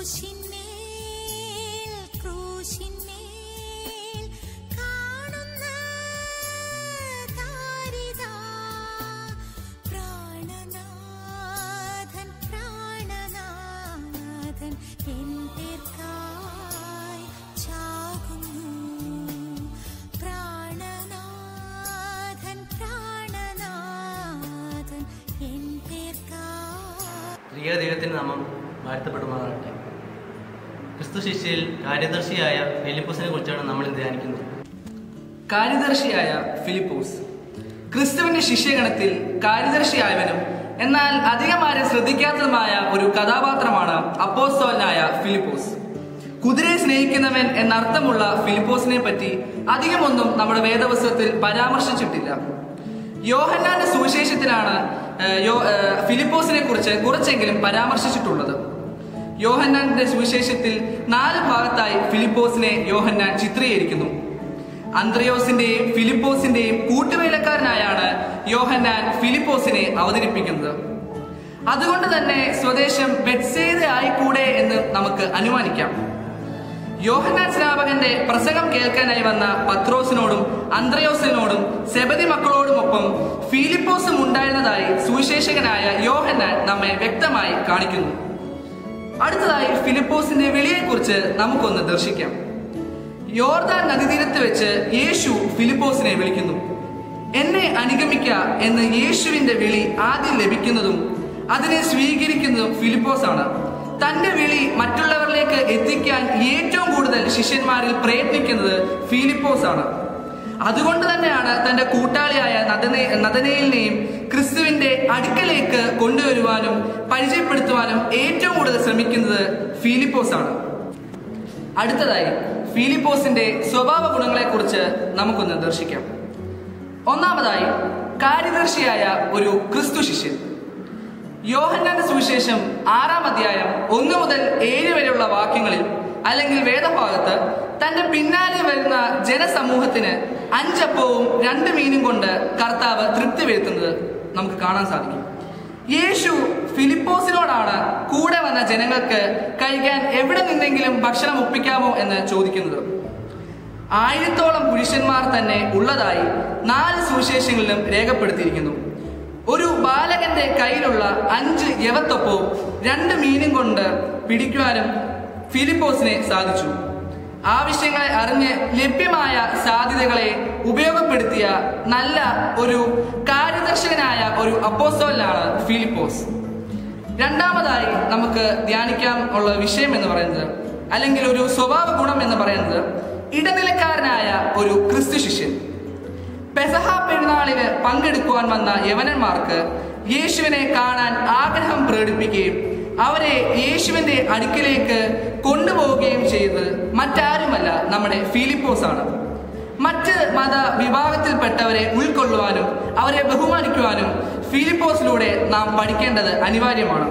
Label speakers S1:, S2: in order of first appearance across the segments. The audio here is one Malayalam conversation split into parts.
S1: ക്രൂശിന്മേൽ ക്രൂശിന്മേൽ കാണുന്ന താരിതാ പ്രാണനാഥൻ പ്രാണനാഥൻ എൻ പേർക്കായി ചാകുന്നു പ്രാണനാഥൻ പ്രാണനാഥൻ എൻ പേർക്കായി
S2: പ്രിയ ദൈവത്തിന് നാമം വാഴ്ത്തപ്പെടുമാറാകട്ടെ ക്രിസ്തു ശിഷ്യയിൽ കാര്യദർശിയായ ഫിലിപ്പോസിനെ കുറിച്ചാണ് നമ്മൾ ഇന്ന് ധ്യാനിക്കുന്നത്
S3: കാര്യദർശിയായ ഫിലിപ്പോസ് ക്രിസ്തുവിന്റെ ശിഷ്യഗണത്തിൽ കാര്യദർശിയായവനും എന്നാൽ അധികമാരെ ശ്രദ്ധിക്കാത്തതുമായ ഒരു കഥാപാത്രമാണ് അപ്പോസ്തോലനായ ഫിലിപ്പോസ് കുതിരയെ സ്നേഹിക്കുന്നവൻ എന്നർത്ഥമുള്ള ഫിലിപ്പോസിനെ പറ്റി അധികമൊന്നും നമ്മുടെ വേദപുസ്തകത്തിൽ പരാമർശിച്ചിട്ടില്ല യോഹന്നാന്റെ സുവിശേഷത്തിലാണ് ഏഹ്, യോ- ഏഹ്, ഫിലിപ്പോസിനെ കുറിച്ച് കുറച്ചെങ്കിലും പരാമർശിച്ചിട്ടുള്ളത് യോഹന്നാന്റെ സുവിശേഷത്തിൽ നാല് ഭാഗത്തായി ഫിലിപ്പോസിനെ യോഹന്നാൻ ചിത്രീകരിക്കുന്നു അന്ത്രയോസിന്റെയും ഫിലിപ്പോസിന്റെയും കൂട്ടുവേലക്കാരനായാണ് യോഹന്നാൻ ഫിലിപ്പോസിനെ അവതരിപ്പിക്കുന്നത് അതുകൊണ്ട് തന്നെ സ്വദേശം ബെറ്റ്സേത ആയിക്കൂടെ എന്ന് നമുക്ക് അനുമാനിക്കാം യോഹന്നാൻ സ്നാപകന്റെ പ്രസംഗം കേൾക്കാനായി വന്ന പത്രോസിനോടും അന്ത്രയോസിനോടും സെബതി മക്കളോടുമൊപ്പം ഫിലിപ്പോസും ഉണ്ടായിരുന്നതായി സുവിശേഷകനായ യോഹന്നാൻ നമ്മെ വ്യക്തമായി കാണിക്കുന്നു അടുത്തതായി ഫിലിപ്പോസിന്റെ വിളിയെക്കുറിച്ച് നമുക്കൊന്ന് ദർശിക്കാം യോർദാൻ നദീതീരത്ത് വെച്ച് യേശു ഫിലിപ്പോസിനെ വിളിക്കുന്നു എന്നെ അനുഗമിക്ക എന്ന് യേശുവിന്റെ വിളി ആദ്യം ലഭിക്കുന്നതും അതിനെ സ്വീകരിക്കുന്നതും ഫിലിപ്പോസാണ് തന്റെ വിളി മറ്റുള്ളവരിലേക്ക് എത്തിക്കാൻ ഏറ്റവും കൂടുതൽ ശിഷ്യന്മാരിൽ പ്രയത്നിക്കുന്നത് ഫിലിപ്പോസ് ആണ് അതുകൊണ്ട് തന്നെയാണ് തന്റെ കൂട്ടാളിയായ നദനേ നദനയിലിനെയും ക്രിസ്തുവിന്റെ അടുക്കലേക്ക് കൊണ്ടുവരുവാനും പരിചയപ്പെടുത്തുവാനും ഏറ്റവും കൂടുതൽ ശ്രമിക്കുന്നത് ഫിലിപ്പോസ് ആണ് അടുത്തതായി ഫിലിപ്പോസിന്റെ സ്വഭാവ ഗുണങ്ങളെക്കുറിച്ച് നമുക്കൊന്ന് ദർശിക്കാം ഒന്നാമതായി കാര്യദർശിയായ ഒരു ക്രിസ്തു ശിഷ്യൻ യോഹന്നാന്റെ സുവിശേഷം ആറാം അധ്യായം ഒന്ന് മുതൽ ഏഴ് വരെയുള്ള വാക്യങ്ങളിൽ അല്ലെങ്കിൽ വേദഭാഗത്ത് തന്റെ പിന്നാലെ വരുന്ന ജനസമൂഹത്തിന് അഞ്ചപ്പവും രണ്ട് മീനും കൊണ്ട് കർത്താവ് തൃപ്തി വരുത്തുന്നത് നമുക്ക് കാണാൻ സാധിക്കും യേശു ഫിലിപ്പോസിനോടാണ് കൂടെ വന്ന ജനങ്ങൾക്ക് കഴിക്കാൻ എവിടെ നിന്നെങ്കിലും ഭക്ഷണം ഒപ്പിക്കാമോ എന്ന് ചോദിക്കുന്നത് ആയിരത്തോളം പുരുഷന്മാർ തന്നെ ഉള്ളതായി നാല് സുവിശേഷങ്ങളിലും രേഖപ്പെടുത്തിയിരിക്കുന്നു ഒരു ബാലകന്റെ കയ്യിലുള്ള അഞ്ച് യവത്തൊപ്പവും രണ്ട് മീനും കൊണ്ട് പിടിക്കുവാനും ഫിലിപ്പോസിനെ സാധിച്ചു ആവശ്യങ്ങളെ അറിഞ്ഞ് ലഭ്യമായ സാധ്യതകളെ ഉപയോഗപ്പെടുത്തിയ നല്ല ഒരു കാര്യദർശകനായ ഒരു അപ്പോസ്തോലാണ് ഫിലിപ്പോസ് രണ്ടാമതായി നമുക്ക് ധ്യാനിക്കാൻ ഉള്ള വിഷയം എന്ന് പറയുന്നത് അല്ലെങ്കിൽ ഒരു സ്വഭാവ ഗുണം എന്ന് പറയുന്നത് ഇടനിലക്കാരനായ ഒരു ക്രിസ്തു ശിഷ്യൻ പെസഹ പെരുന്നാളിന് പങ്കെടുക്കുവാൻ വന്ന യവനന്മാർക്ക് യേശുവിനെ കാണാൻ ആഗ്രഹം പ്രകടിപ്പിക്കുകയും അവരെ യേശുവിന്റെ അടുക്കിലേക്ക് കൊണ്ടുപോവുകയും ചെയ്തത് മറ്റാരുമല്ല നമ്മുടെ ഫിലിപ്പോസ് ആണ് മറ്റ് മത വിഭാഗത്തിൽപ്പെട്ടവരെ ഉൾക്കൊള്ളുവാനും അവരെ ബഹുമാനിക്കുവാനും ഫിലിപ്പോസിലൂടെ നാം പഠിക്കേണ്ടത് അനിവാര്യമാണ്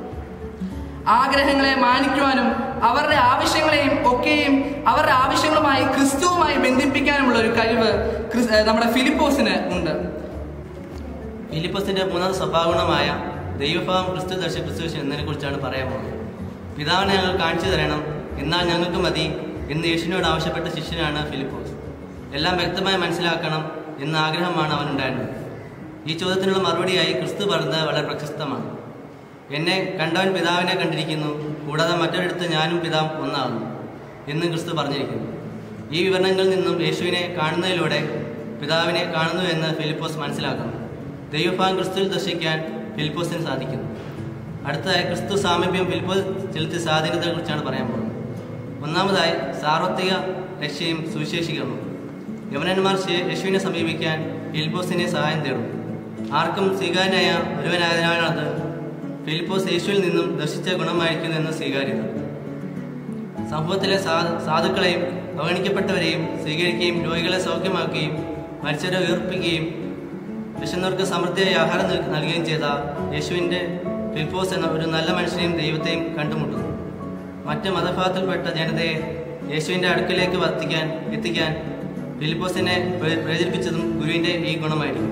S3: ആഗ്രഹങ്ങളെ മാനിക്കുവാനും അവരുടെ ആവശ്യങ്ങളെയും ഒക്കെയും അവരുടെ ആവശ്യങ്ങളുമായി ക്രിസ്തുവുമായി ബന്ധിപ്പിക്കാനുമുള്ള ഒരു കഴിവ് ക്രിസ്- ഏഹ് നമ്മുടെ ഫിലിപ്പോസിന് ഉണ്ട്
S2: ഫിലിപ്പോസിന്റെ മൂന്നാം സ്വഭാവഗുണമായ ദൈവഭാവം ക്രിസ്തു ദർശ ക്രിസ്തു എന്നതിനെ കുറിച്ചാണ് പറയാൻ പോകുന്നത് പിതാവിനെ ഞങ്ങൾ കാണിച്ചു തരണം എന്നാൽ ഞങ്ങൾക്ക് മതി എന്ന് യേശുവിനോട് ആവശ്യപ്പെട്ട ശിഷ്യനാണ് ഫിലിപ്പോസ് എല്ലാം വ്യക്തമായി മനസ്സിലാക്കണം എന്ന ആഗ്രഹമാണ് അവനുണ്ടായിരുന്നത് ഈ ചോദ്യത്തിനുള്ള മറുപടിയായി ക്രിസ്തു പറഞ്ഞത് വളരെ പ്രശസ്തമാണ് എന്നെ കണ്ടവൻ പിതാവിനെ കണ്ടിരിക്കുന്നു കൂടാതെ മറ്റൊരിടത്ത് ഞാനും പിതാവ് ഒന്നാകുന്നു എന്നും ക്രിസ്തു പറഞ്ഞിരിക്കുന്നു ഈ വിവരണങ്ങളിൽ നിന്നും യേശുവിനെ കാണുന്നതിലൂടെ പിതാവിനെ കാണുന്നു എന്ന് ഫിലിപ്പോസ് മനസ്സിലാക്കുന്നു ദൈവഭാഗം ക്രിസ്തുവിൽ ദർശിക്കാൻ ഫിലിപ്പോസിന് സാധിക്കുന്നു അടുത്തതായി ക്രിസ്തു സാമീപ്യം ഫിലിപ്പോസ് ചെലുത്തിയ സ്വാധീനത്തെക്കുറിച്ചാണ് പറയാൻ പോകുന്നത് ഒന്നാമതായി സാർവത്രിക രക്ഷയും സുവിശേഷീകരണവും യവനന്മാർ ശേ- യേശുവിനെ സമീപിക്കാൻ ഫിലിപ്പോസിനെ സഹായം തേടും ആർക്കും സ്വീകാര്യനായ ഒരുവനായതിനാലത് ഫിലിപ്പോസ് യേശുവിൽ നിന്നും ദർശിച്ച ഗുണമായിരിക്കുന്നു എന്ന് സ്വീകാര്യത സമൂഹത്തിലെ സാ സാധുക്കളെയും അവഗണിക്കപ്പെട്ടവരെയും സ്വീകരിക്കുകയും രോഗികളെ സൗഖ്യമാക്കുകയും മരിച്ചവരെ ഉയർപ്പിക്കുകയും വിശന്നവർക്ക് സമൃദ്ധിയായി ആഹാരം നൽ- നൽകുകയും ചെയ്ത യേശുവിൻ്റെ ഫിലിപ്പോസ് എന്ന ഒരു നല്ല മനുഷ്യനെയും ദൈവത്തെയും കണ്ടുമുട്ടുന്നു മറ്റ് മതഭാഗത്തിൽപ്പെട്ട ജനതയെ യേശുവിൻ്റെ അടുക്കിലേക്ക് വർത്തിക്കാൻ എത്തിക്കാൻ ഫിലിപ്പോസിനെ പ്രേ- പ്രേരിപ്പിച്ചതും ഗുരുവിൻ്റെ ഈ ഗുണമായിരുന്നു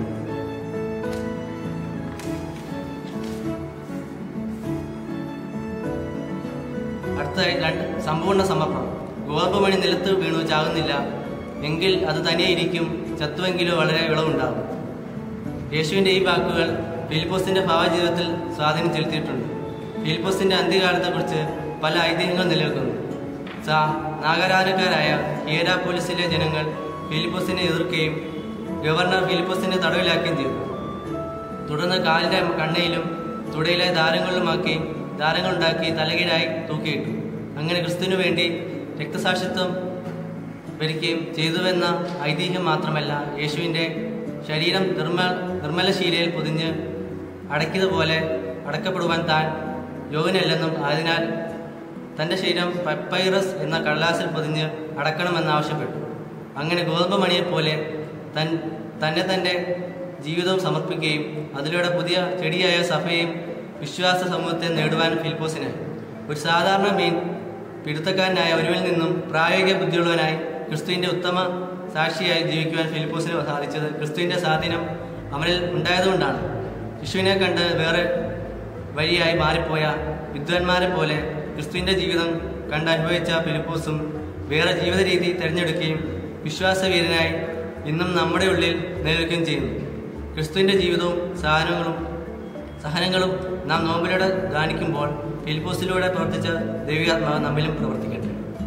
S2: അടുത്തതായി രണ്ട് സമ്പൂർണ്ണ സമർപ്പണം ഗോതമ്പ് മണി നിലത്ത് വീണു ചാകുന്നില്ല എങ്കിൽ അത് തനിയെ ഇരിക്കും ചത്തുവെങ്കിലോ വളരെ വിളവുണ്ടാകും യേശുവിൻ്റെ ഈ വാക്കുകൾ ഫിലിപ്പോസിന്റെ ഭാവജീവിതത്തിൽ സ്വാധീനം ചെലുത്തിയിട്ടുണ്ട് ഫിലിപ്പോസിന്റെ അന്ത്യകാലത്തെക്കുറിച്ച് പല ഐതിഹ്യങ്ങൾ നിലനിൽക്കുന്നു സാ നാഗരാജക്കാരായ ഹീരാപോലിസിലെ ജനങ്ങൾ ഫിലിപ്പോസിനെ എതിർക്കുകയും ഗവർണർ ഫിലിപ്പോസിനെ തടവിലാക്കുകയും ചെയ്തു തുടർന്ന് കാലിന്റെ കണ്ണയിലും തുടയിലെ ദാരങ്ങളിലുമാക്കി ദാരങ്ങളുണ്ടാക്കി തലകീഴായി തൂക്കിയിട്ടു അങ്ങനെ ക്രിസ്തുവിനു വേണ്ടി രക്തസാക്ഷിത്വം വരികയും ചെയ്തുവെന്ന ഐതിഹ്യം മാത്രമല്ല യേശുവിൻ്റെ ശരീരം നിർമ്മ നിർമ്മലശീലയിൽ പൊതിഞ്ഞ് അടയ്ക്കതുപോലെ അടക്കപ്പെടുവാൻ താൻ യോഗ്യനല്ലെന്നും അതിനാൽ തൻ്റെ ശരീരം പപ്പൈറസ് എന്ന കടലാസിൽ പൊതിഞ്ഞ് അടക്കണമെന്ന് ആവശ്യപ്പെട്ടു അങ്ങനെ ഗോതമ്പ് മണിയെപ്പോലെ തൻ തന്നെ തൻ്റെ ജീവിതവും സമർപ്പിക്കുകയും അതിലൂടെ പുതിയ ചെടിയായ സഭയും വിശ്വാസ സമൂഹത്തെ നേടുവാൻ ഫിലിപ്പോസിനായി ഒരു സാധാരണ മീൻ പിടുത്തക്കാരനായ ഒരുവിൽ നിന്നും പ്രായോഗിക ബുദ്ധിയുള്ളവനായി ക്രിസ്തുവിൻ്റെ ഉത്തമ സാക്ഷിയായി ജീവിക്കുവാൻ ഫിലിപ്പോസിന് സാധിച്ചത് ക്രിസ്തുവിൻ്റെ സ്വാധീനം അവനിൽ ഉണ്ടായതുകൊണ്ടാണ് ശിശുവിനെ കണ്ട് വേറെ വഴിയായി മാറിപ്പോയ വിദ്വാൻമാരെ പോലെ ക്രിസ്തുവിൻ്റെ ജീവിതം കണ്ട് അനുഭവിച്ച ഫിലിപ്പോസും വേറെ ജീവിത രീതി തിരഞ്ഞെടുക്കുകയും വിശ്വാസവീരനായി ഇന്നും നമ്മുടെ ഉള്ളിൽ നിലനിൽക്കുകയും ചെയ്യുന്നു ക്രിസ്തുവിൻ്റെ ജീവിതവും സഹനങ്ങളും സഹനങ്ങളും നാം നോമ്പിലൂടെ ധ്യാനിക്കുമ്പോൾ ഫിലിപ്പോസിലൂടെ പ്രവർത്തിച്ച ദൈവികാത്മാവ് നമ്മിലും പ്രവർത്തിക്കട്ടെ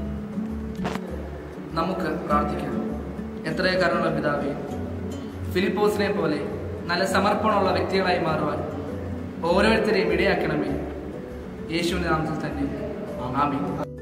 S3: നമുക്ക് പ്രാർത്ഥിക്കാം എത്രയോ കരുണ പിതാവേ ഫിലിപ്പോസിനെ പോലെ നല്ല സമർപ്പണമുള്ള വ്യക്തികളായി മാറുവാൻ ഓരോരുത്തരെയും ഇടയാക്കണമേ യേശുവിന്റെ നാമത്തിൽ തന്നെ ആമീൻ